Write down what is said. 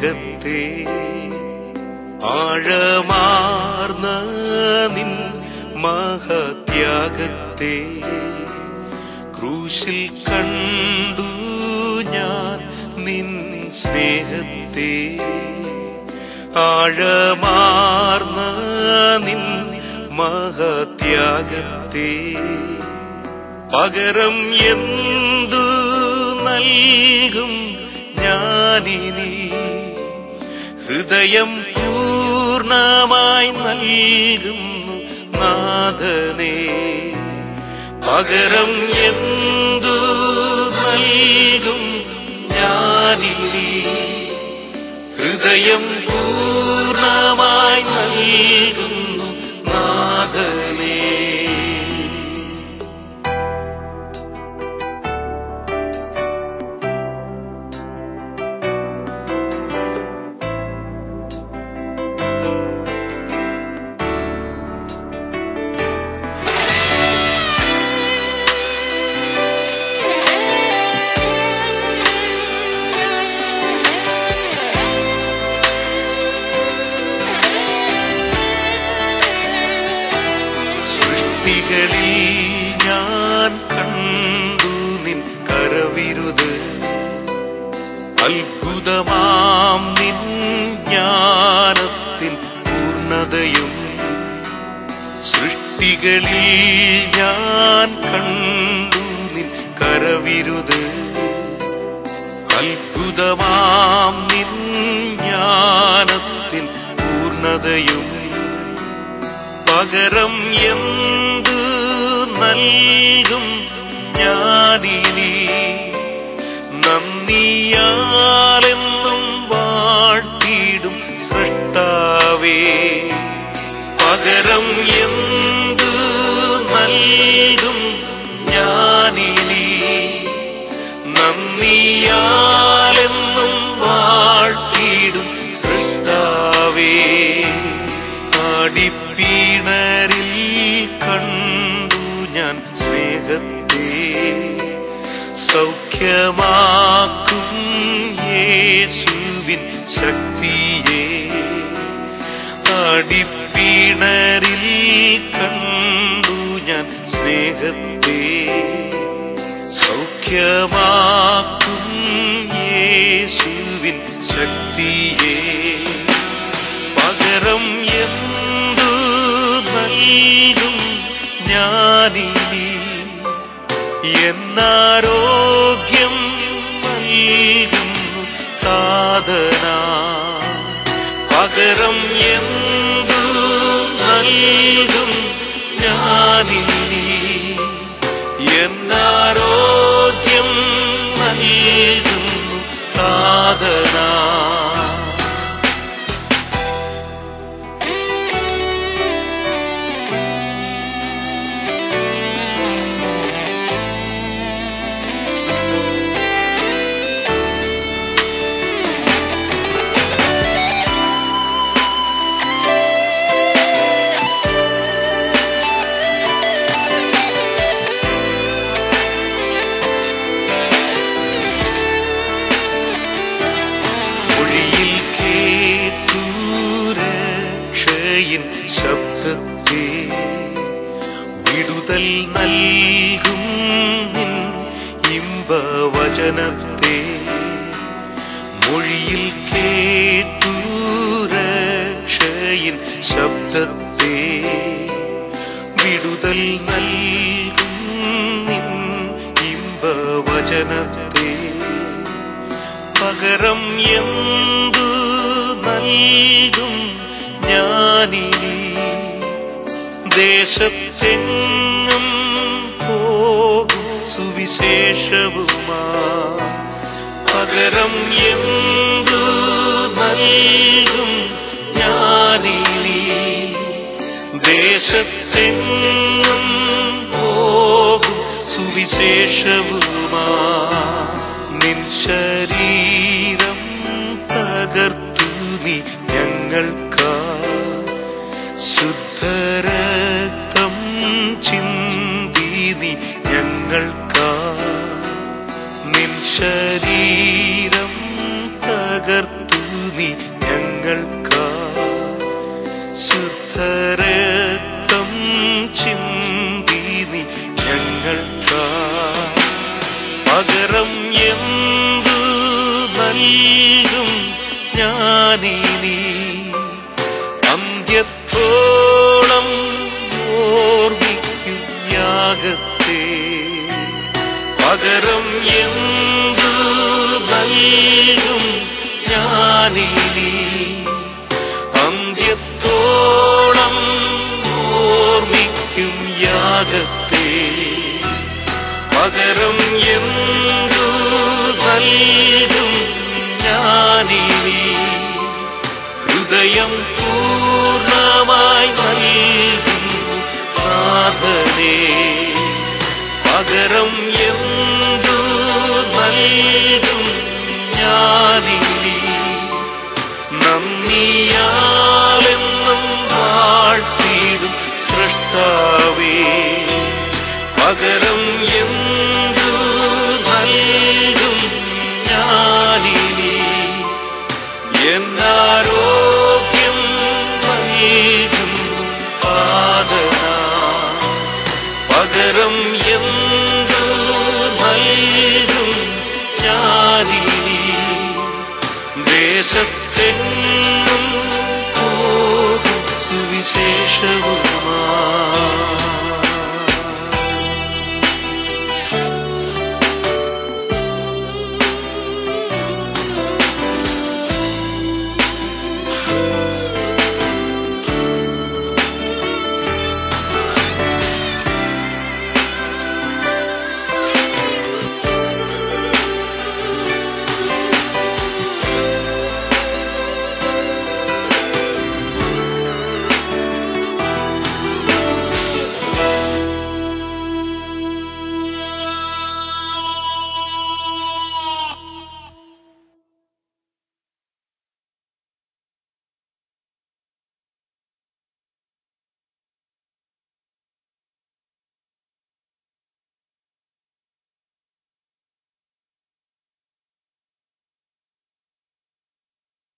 സ്നേഹത്തെ ആഴമാർന്ന നിൻ മഹത്യാഗത്തെ ക്രൂശിൽ കണ്ടു ഞാൻ നിൻ സ്നേഹത്തെ ആഴമാർന്ന നിൻ മഹത്യാഗത്തെ പകരം എന്തു നൽകും ഞാനിനി ഹൃദയം പൂർണ്ണമായി നൽകുന്നു നാഥനേ പകരം എന്തു നൽകും ഞാനിനി ഹൃദയം പൂർണ്ണമായി നൽകുന്നു നാഥനേ സൃഷ്ടികളിൽ ഞാൻ കണ്ടു നിൻ കരവിരുത് അത്ഭുതമാം നിൻ ജ്ഞാനത്തിൻ പൂർണ്ണതയും സൃഷ്ടികളിൽ ഞാൻ കണ്ടു നിൻ കരവിരുത് അത്ഭുതമാം നിൻ ജ്ഞാനത്തിൻ പൂർണ്ണതയും പകരം എന്തു നൽകും ഞാനിനി നന്ദിയാലെന്നും വാഴ്ത്തിയിടും സൃഷ്ടാവേ പകരം എന്തു നൽകും ഞാനിനി നന്ദിയാലെന്നും വാഴ്ത്തിയിടും സൃഷ്ടാവേ ആടിപ്പീണരിൽ കണ്ടു ഞാൻ സ്നേഹത്തെ സൗഖ്യമാക്കും യേശുവിൻ ശക്തിയെ ആടിപ്പീണരിൽ കണ്ടു ഞാൻ സ്നേഹത്തെ സൗഖ്യമാക്കും യേശുവിൻ ശക്തിയെ പകരം എന്തു നൽകും ഞാനിനി എന്നാരോഗ്യം നൽകുന്നു താതനാ പകരം എന്തു നൽകും ഞാനിനി എന്നാരോഗ്യം നൽകുന്നു താതനാ മൊഴിയിൽ കേട്ടു രക്ഷയിൻ ശബ്ദത്തെ വിടുതൽ നൽകും നിൻ ഇമ്പവചനത്തെ മൊഴിയിൽ കേട്ടു രക്ഷയിൻ ശബ്ദത്തെ വിടുതൽ നൽകും നിൻ ഇമ്പവചനത്തെ പകരം എന്തു നൽകും ഞാനിനി ദേശത്തെങ്ങും പോകും സുവിശേഷവുമാ പകരം എന്തു നൽകും ഞാനിനി ദേശത്തെങ്ങും പോകും സുവിശേഷവുമാ നിൻ ശരീരം തകർത്തു നീ ഞങ്ങൾക്കാ ശുദ്ധരക്തം ചിന്തി നീ ഞങ്ങൾക്കാ നിൻ ശരീരം തകർത്തു പകരം എന്തു നൽകും ഞാനിനി ദേശത്തെങ്ങും പോകും സുവിശേഷവുമായി